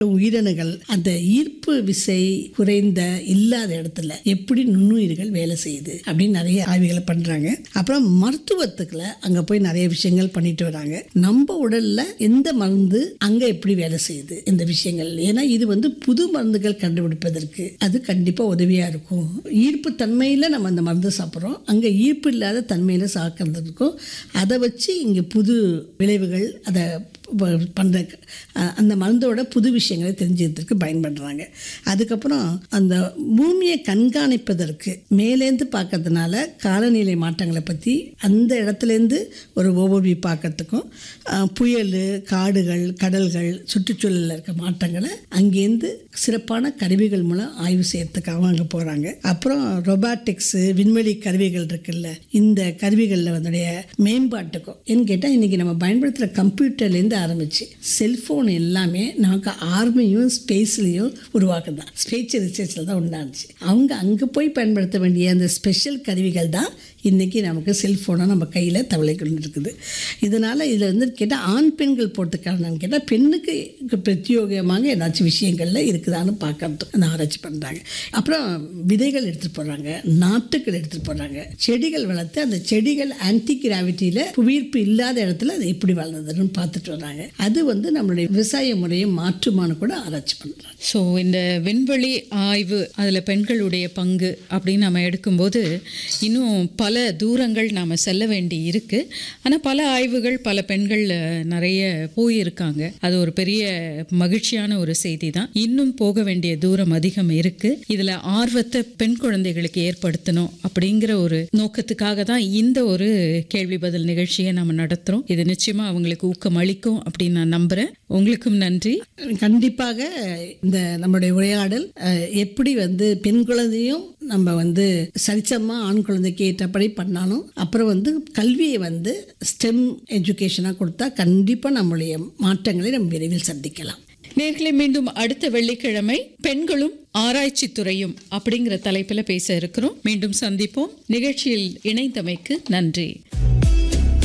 உயிரணுகள் அந்த ஈர்ப்பு விசை குறைந்த இல்லாத இடத்துல எப்படி நுண்ணுயிர்கள் வேலை செய்யுது அப்படின்னு நிறைய ஆய்வுகளை பண்றாங்க அப்புறம் மருத்துவத்துக்குள்ள அங்க போய் நிறைய விஷயங்கள் பண்ணிட்டு வராங்க நம்ம உடல்ல எந்த மருந்து அங்க எப்படி வேலை செய்யுது இந்த விஷயங்கள் ஏன்னா இது வந்து புது மருந்துகள் கண்டுபிடிப்பதற்கு அது கண்டிப்பா உதவியா இருக்கும் ஈர்ப்பு தன்மையில நம்ம அந்த மருந்து சாப்பிட்றோம் அங்க ஈர்ப்பு இல்லாத தன்மையில சாக்கிறதுக்கும் அதை வச்சு இங்க புது விளைவுகள் அதை ப- பண்ற அஹ், அந்த மருந்தோட புது விஷயங்களை தெரிஞ்சுக்கிறதுக்கு பயன்படுறாங்க அதுக்கப்புறம் அந்த பூமியை கண்காணிப்பதற்கு மேலேந்து பார்க்கறதுனால காலநிலை மாற்றங்களை பற்றி அந்த இடத்துலேருந்து ஒரு ஓவர்வியூ பார்க்கறதுக்கும் அஹ், புயல் காடுகள் கடல்கள் சுற்றுச்சூழலில் இருக்க மாற்றங்களை அங்கேருந்து சிறப்பான கருவிகள் மூலம் ஆய்வு செய்யறதுக்காக அங்கே போகிறாங்க அப்புறம் ரொபாட்டிக்ஸு விண்வெளி கருவிகள் இருக்குல்ல இந்த கருவிகளில் வந்துடைய மேம்பாட்டுக்கும் ஏன்னு கேட்டால் இன்றைக்கி நம்ம பயன்படுத்துகிற கம்ப்யூட்டர்லேருந்து ஆரம்பிச்சு செல்ஃபோன் எல்லாமே நமக்கு ஆர்மியும் ஸ்பேஸ்லேயும் உருவாக்குதான் ஸ்பேஸ் ரிசர்ச்சில் தான் உண்டாச்சு அவங்க அங்கே போய் பயன்படுத்த வேண்டிய அந்த ஸ்பெஷல் கருவிகள் தான் இன்றைக்கி நமக்கு செல்ஃபோனாக நம்ம கையில் தவளை கொண்டு இருக்குது இதனால் இதில் வந்து கேட்டால் ஆண் பெண்கள் போட்டுக்காரன்னு கேட்டால் பெண்ணுக்கு பிரத்யோகமாக ஏதாச்சும் விஷயங்களில் இருக்குதான்னு பார்க்கறது அந்த ஆராய்ச்சி பண்ணுறாங்க அப்புறம் விதைகள் எடுத்துகிட்டு போகிறாங்க நாட்டுகள் எடுத்துகிட்டு போகிறாங்க செடிகள் வளர்த்து அந்த செடிகள் ஆன்டி கிராவிட்டியில் புவியீர்ப்பு இல்லாத இடத்துல அது எப்படி வளர்ந்ததுன்னு பார்த்துட்டு வராங்க அது வந்து நம்மளுடைய விவசாய முறையை மாற்றுமான்னு கூட ஆராய்ச்சி பண்ணுறாங்க ஸோ இந்த விண்வெளி ஆய்வு அதில் பெண்களுடைய பங்கு அப்படின்னு நம்ம எடுக்கும்போது இன்னும் பல தூரங்கள் நாம் செல்ல வேண்டி இருக்கு ஆனால் பல ஆய்வுகள் பல பெண்கள் அஹ், நிறைய போயிருக்காங்க அது ஒரு பெரிய மகிழ்ச்சியான ஒரு செய்தி தான் இன்னும் போக வேண்டிய தூரம் அதிகம் இருக்கு இதில் ஆர்வத்தை பெண் குழந்தைகளுக்கு ஏற்படுத்தணும் அப்படிங்கிற ஒரு நோக்கத்துக்காக தான் இந்த ஒரு கேள்வி பதில் நிகழ்ச்சியை நம்ம நடத்துகிறோம் இது நிச்சயமா அவங்களுக்கு ஊக்கம் அளிக்கும் அப்படின்னு நான் நம்புகிறேன் உங்களுக்கும் நன்றி கண்டிப்பாக இந்த நம்மளுடைய உரையாடல் அஹ், எப்படி வந்து பெண் குழந்தையும் நம்ம வந்து சரிசமா ஆண் குழந்தைக்கு ஏற்றபடி பண்ணாலும் அப்புறம் வந்து கல்வியை வந்து ஸ்டெம் எஜுகேஷனாக கொடுத்தா கண்டிப்பாக நம்மளுடைய மாற்றங்களை நம்ம விரைவில் சந்திக்கலாம் நேர்களை மீண்டும் அடுத்த வெள்ளிக்கிழமை பெண்களும் ஆராய்ச்சி துறையும் அப்படிங்கிற தலைப்பில் பேச இருக்கிறோம் மீண்டும் சந்திப்போம் நிகழ்ச்சியில் இணைந்தமைக்கு நன்றி